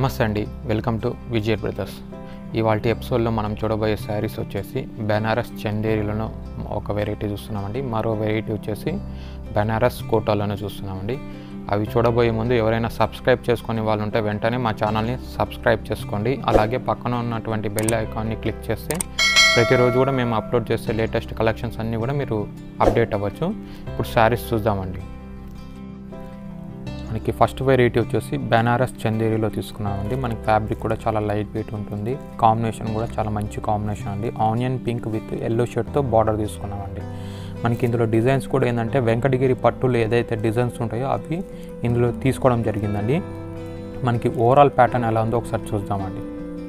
నమస్తే అండి welcome to Vijay brothers ఇవాళ ఎపిసోడ్లో మనం చూడబోయే శారీస్ వచ్చేసి బెనారస్ చందేరిలోనూ ఒక వెరైటీ చూస్తున్నామండి మరో వెరైటీ వచ్చేసి బెనారస్ కోటాలోనూ చూస్తున్నామండి అవి చూడబోయే ముందు ఎవరైనా సబ్స్క్రైబ్ చేసుకునే వాళ్ళు ఉంటే వెంటనే మా ఛానల్ని సబ్స్క్రైబ్ చేసుకోండి అలాగే పక్కన ఉన్నటువంటి బెల్ ఐకాన్ని క్లిక్ చేస్తే ప్రతిరోజు కూడా మేము అప్లోడ్ చేసే లేటెస్ట్ కలెక్షన్స్ అన్నీ కూడా మీరు అప్డేట్ అవ్వచ్చు ఇప్పుడు శారీస్ చూద్దామండి మనకి ఫస్ట్ వెరైటీ వచ్చేసి బెనారస్ చందేరిలో తీసుకున్నామండి మనకి ఫ్యాబ్రిక్ కూడా చాలా లైట్ వెయిట్ ఉంటుంది కాంబినేషన్ కూడా చాలా మంచి కాంబినేషన్ అండి ఆనియన్ పింక్ విత్ ఎల్లో షర్ట్తో బార్డర్ తీసుకున్నామండి మనకి ఇందులో డిజైన్స్ కూడా ఏంటంటే వెంకటగిరి పట్టులు ఏదైతే డిజైన్స్ ఉంటాయో అవి ఇందులో తీసుకోవడం జరిగిందండి మనకి ఓవరాల్ ప్యాటర్న్ ఎలా ఉందో ఒకసారి చూద్దామండి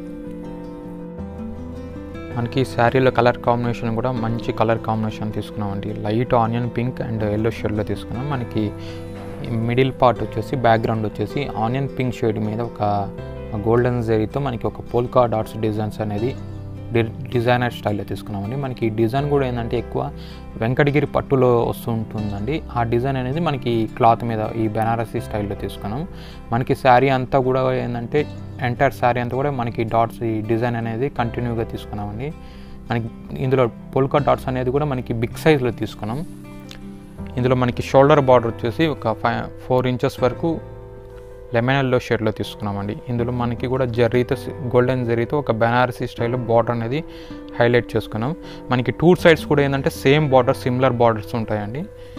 మనకి శారీలో కలర్ కాంబినేషన్ కూడా మంచి కలర్ కాంబినేషన్ తీసుకున్నామండి light onion pink and yellow షేడ్లో తీసుకున్నాం మనకి మిడిల్ పార్ట్ వచ్చేసి బ్యాక్గ్రౌండ్ వచ్చేసి ఆనియన్ పింక్ షేడ్ మీద ఒక గోల్డెన్ జరీతో మనకి ఒక పోల్కా డాట్స్ డిజైన్స్ అనేది డి- డిజైనర్ స్టైల్లో తీసుకున్నామండి మనకి ఈ డిజైన్ కూడా ఏంటంటే ఎక్కువ వెంకటగిరి పట్టులో వస్తూ ఉంటుందండి ఆ డిజైన్ అనేది మనకి క్లాత్ మీద ఈ బెనారసీ స్టైల్లో తీసుకున్నాం మనకి శారీ అంతా కూడా ఏంటంటే ఎంటైర్ శారీ అంతా కూడా మనకి డాట్స్ ఈ డిజైన్ అనేది కంటిన్యూగా తీసుకున్నామండి మనకి ఇందులో పోల్కా డాట్స్ అనేది కూడా మనకి బిగ్ సైజ్లో తీసుకున్నాం ఇందులో మనకి షోల్డర్ బార్డర్ వచ్చేసి ఒక ఫైవ్ ఫోర్ ఇంచెస్ వరకు లెమన్ ఎల్లో షేడ్లో తీసుకున్నామండి ఇందులో మనకి కూడా జర్రీతో గోల్డెన్ జరీతో ఒక బెనారసీ స్టైల్లో బార్డర్ అనేది హైలైట్ చేసుకున్నాం మనకి టూ సైడ్స్ కూడా ఏంటంటే సేమ్ బార్డర్ సిమిలర్ బార్డర్స్ ఉంటాయండి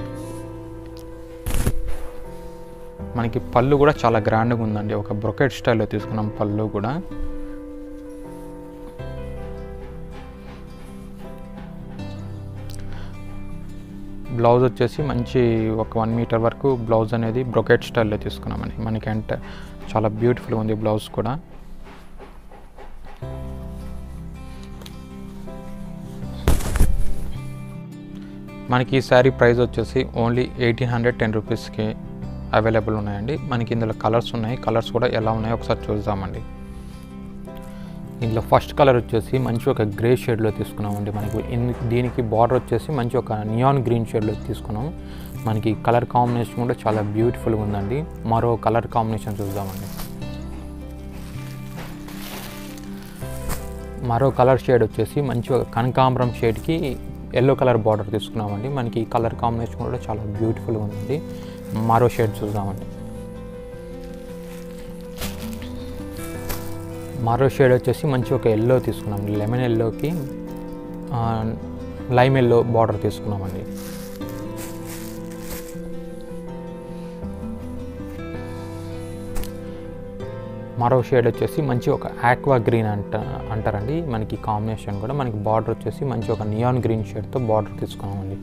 మనకి పళ్ళు కూడా చాలా గ్రాండ్గా ఉందండి ఒక బ్రొకెట్ స్టైల్లో తీసుకున్నాం పళ్ళు కూడా బ్లౌజ్ వచ్చేసి మంచి ఒక వన్ మీటర్ వరకు బ్లౌజ్ అనేది బ్రొకెట్ స్టైల్లో తీసుకున్నామండి మనకి అంటే చాలా బ్యూటిఫుల్ ఉంది బ్లౌజ్ కూడా మనకి ఈ శారీ ప్రైస్ వచ్చేసి ఓన్లీ ఎయిటీన్ హండ్రెడ్ టెన్ రూపీస్కి అవైలబుల్ ఉన్నాయండి మనకి ఇందులో కలర్స్ ఉన్నాయి కలర్స్ కూడా ఎలా ఉన్నాయో ఒకసారి చూద్దామండి ఇందులో ఫస్ట్ కలర్ వచ్చేసి మంచి ఒక గ్రే షేడ్లో తీసుకున్నామండి మనకి ఇన్- దీనికి బార్డర్ వచ్చేసి మంచి ఒక నియాన్ గ్రీన్ షేడ్లో తీసుకున్నాం మనకి కలర్ కాంబినేషన్ కూడా చాలా బ్యూటిఫుల్గా ఉందండి మరో కలర్ కాంబినేషన్ చూద్దామండి మరో కలర్ షేడ్ వచ్చేసి మంచి ఒక కనకాంబరం షేడ్కి ఎల్లో కలర్ బార్డర్ తీసుకున్నామండి మనకి ఈ కలర్ కాంబినేషన్ కూడా చాలా బ్యూటిఫుల్గా ఉందండి మరో షేడ్ చూద్దామండి మరో షేడ్ వచ్చేసి మంచి ఒక ఎల్లో తీసుకున్నాం లెమన్ ఎల్లోకి లైమ్ ఎల్లో బార్డర్ తీసుకున్నామండి మరో షేడ్ వచ్చేసి మంచి ఒక ఆక్వా గ్రీన్ అంట అంటారండి మనకి కాంబినేషన్ కూడా మనకి బార్డర్ వచ్చేసి మంచి ఒక నియాన్ గ్రీన్ షేడ్తో బార్డర్ తీసుకున్నామండి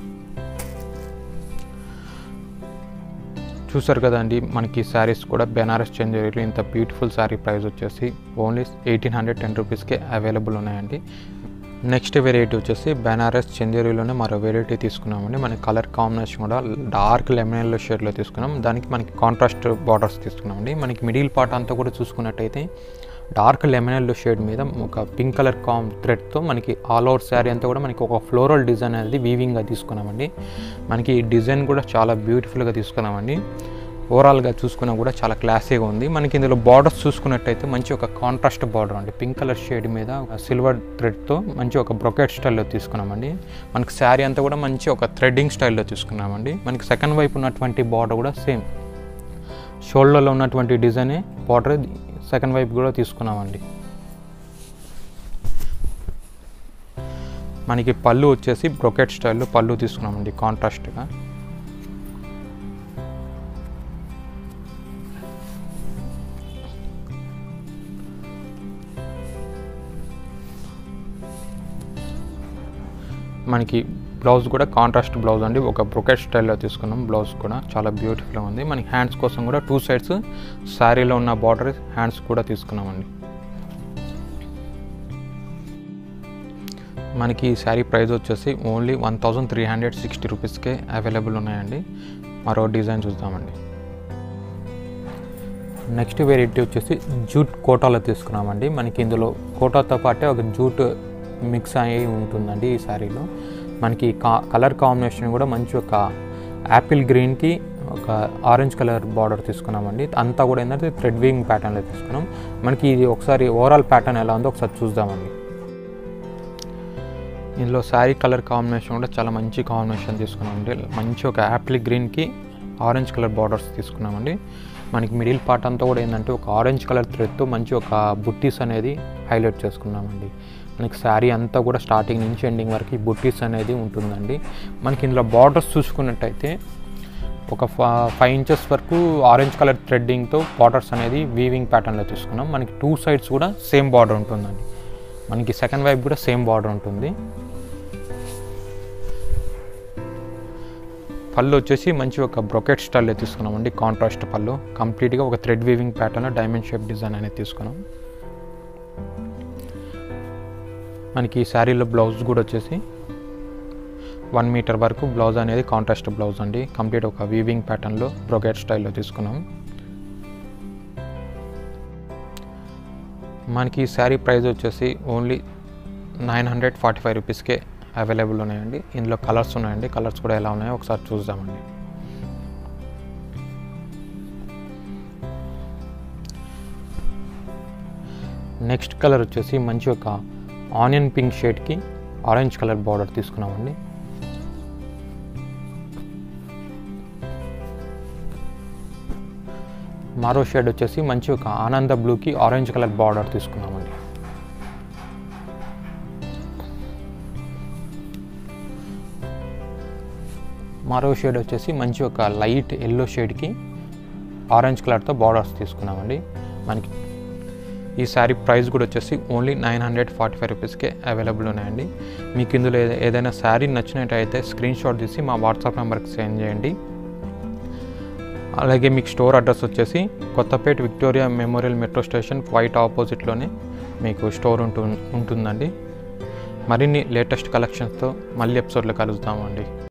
చూసారు కదండి మనకి శారీస్ కూడా బెనారస్ చందేరీలో ఇంత బ్యూటిఫుల్ శారీ ప్రైస్ వచ్చేసి ఓన్లీ ఎయిటీన్ హండ్రెడ్ టెన్ రూపీస్కే అవైలబుల్ ఉన్నాయండి నెక్స్ట్ వెరైటీ వచ్చేసి బెనారస్ చందేరీలోనే మరో వెరైటీ తీసుకున్నామండి మనకి కలర్ కాంబినేషన్ కూడా డార్క్ లెమన్ ఎల్లో షేడ్లో తీసుకున్నాం దానికి మనకి కాంట్రాస్ట్ బార్డర్స్ తీసుకున్నామండి మనకి మిడిల్ పార్ట్ అంతా కూడా చూసుకున్నట్టయితే డార్క్ లెమన్ ఎల్లో షేడ్ మీద ఒక పింక్ కలర్ కామ్ థ్రెడ్తో మనకి ఆల్ ఓవర్ శారీ అంతా కూడా మనకి ఒక ఫ్లోరల్ డిజైన్ అనేది వీవింగ్గా తీసుకున్నామండి మనకి ఈ డిజైన్ కూడా చాలా బ్యూటిఫుల్గా తీసుకున్నామండి ఓవరాల్గా చూసుకున్నా కూడా చాలా క్లాసీగా ఉంది మనకి ఇందులో బార్డర్స్ చూసుకున్నట్టయితే మంచి ఒక కాంట్రాస్ట్ బార్డర్ అండి పింక్ కలర్ షేడ్ మీద సిల్వర్ థ్రెడ్తో మంచి ఒక బ్రొకెట్ స్టైల్లో తీసుకున్నామండి మనకి శారీ అంతా కూడా మంచి ఒక థ్రెడ్డింగ్ స్టైల్లో తీసుకున్నామండి మనకి సెకండ్ వైపు ఉన్నటువంటి బార్డర్ కూడా సేమ్ షోల్డర్లో ఉన్నటువంటి డిజైనే బార్డర్ సెకండ్ వైపు కూడా తీసుకున్నామండి మనకి పళ్ళు వచ్చేసి బ్రొకెట్ స్టైల్లో పళ్ళు తీసుకున్నామండి కాంట్రాస్ట్గా మనకి బ్లౌజ్ కూడా కాంట్రాస్ట్ బ్లౌజ్ అండి ఒక బ్రొకెట్ స్టైల్లో తీసుకున్నాం బ్లౌజ్ కూడా చాలా బ్యూటిఫుల్గా ఉంది మనకి హ్యాండ్స్ కోసం కూడా టూ సైడ్స్ శారీలో ఉన్న బార్డర్ హ్యాండ్స్ కూడా తీసుకున్నామండి మనకి ఈ శారీ ప్రైస్ వచ్చేసి only one thousand three hundred sixty రూపీస్కే అవైలబుల్ ఉన్నాయండి మరో డిజైన్ చూద్దామండి నెక్స్ట్ వెరైటీ వచ్చేసి జూట్ కోటాలో తీసుకున్నామండి మనకి ఇందులో కోటాతో పాటే ఒక జూట్ మిక్స్ అయ్యి ఉంటుందండి ఈ శారీలో మనకి కా కలర్ కాంబినేషన్ కూడా మంచి ఒక యాపిల్ గ్రీన్కి ఒక ఆరెంజ్ కలర్ బార్డర్ తీసుకున్నామండి అంతా కూడా ఏంటంటే థ్రెడ్ వీవింగ్ ప్యాటర్న్లో తీసుకున్నాం మనకి ఇది ఒకసారి ఓవరాల్ ప్యాటర్న్ ఎలా ఉందో ఒకసారి చూద్దామండి ఇందులో శారీ కలర్ కాంబినేషన్ కూడా చాలా మంచి కాంబినేషన్ తీసుకున్నామండి మంచి ఒక యాప్లీ గ్రీన్కి ఆరెంజ్ కలర్ బార్డర్స్ తీసుకున్నామండి మనకి మిడిల్ పార్ట్ అంతా కూడా ఏంటంటే ఒక ఆరెంజ్ కలర్ థ్రెడ్తో మంచి ఒక బుట్టీస్ అనేది హైలైట్ చేసుకున్నామండి మనకి శారీ అంతా కూడా స్టార్టింగ్ నుంచి ఎండింగ్ వరకు ఈ బుట్టీస్ అనేది ఉంటుందండి మనకి ఇందులో బార్డర్స్ చూసుకున్నట్టయితే ఒక ఫైవ్ ఇంచెస్ వరకు ఆరెంజ్ కలర్ థ్రెడ్డింగ్తో బార్డర్స్ అనేది వీవింగ్ ప్యాటర్న్లో తీసుకున్నాం మనకి టూ సైడ్స్ కూడా సేమ్ బార్డర్ ఉంటుందండి మనకి సెకండ్ వైపు కూడా సేమ్ బార్డర్ ఉంటుంది పళ్ళు వచ్చేసి మంచి ఒక బ్రొకెట్ స్టైల్లో తీసుకున్నామండి కాంట్రాస్ట్ పళ్ళు కంప్లీట్గా ఒక thread weaving pattern diamond shape design అనేది తీసుకున్నాం మనకి ఈ శారీలో బ్లౌజ్ కూడా వచ్చేసి వన్ మీటర్ వరకు బ్లౌజ్ అనేది కాంట్రాస్ట్ బ్లౌజ్ అండి కంప్లీట్ ఒక వీవింగ్ ప్యాటర్న్లో బ్రొకెట్ స్టైల్లో తీసుకున్నాం మనకి ఈ శారీ ప్రైస్ వచ్చేసి only nine hundred forty five రూపీస్కే అవైలబుల్ ఉన్నాయండి ఇందులో కలర్స్ ఉన్నాయండి కలర్స్ కూడా ఎలా ఉన్నాయో ఒకసారి చూద్దామండి నెక్స్ట్ కలర్ వచ్చేసి మంచి ఒక ఆనియన్ పింక్ షేడ్కి ఆరెంజ్ కలర్ బార్డర్ తీసుకున్నామండి మరో షేడ్ వచ్చేసి మంచి ఒక ఆనంద బ్లూకి ఆరెంజ్ కలర్ బార్డర్ తీసుకున్నామండి మరో షేడ్ వచ్చేసి మంచి ఒక లైట్ ఎల్లో షేడ్కి ఆరెంజ్ కలర్తో బార్డర్స్ తీసుకున్నామండి మనకి ఈ శారీ ప్రైస్ కూడా వచ్చేసి only nine hundred forty five రూపీస్కే అవైలబుల్ ఉన్నాయండి మీకు ఇందులో ఏద- ఏదైనా శారీ నచ్చినట్టయితే స్క్రీన్ షాట్ తీసి మా వాట్సాప్ నెంబర్కి సెండ్ చేయండి అలాగే మీకు స్టోర్ అడ్రస్ వచ్చేసి Kothapet Victoria Memorial metro station వైట్ ఆపోజిట్లోనే మీకు స్టోర్ ఉంటు ఉంటుందండి మరిన్ని లేటెస్ట్ కలెక్షన్స్తో మళ్ళీ ఎపిసోడ్లో కలుద్దామండి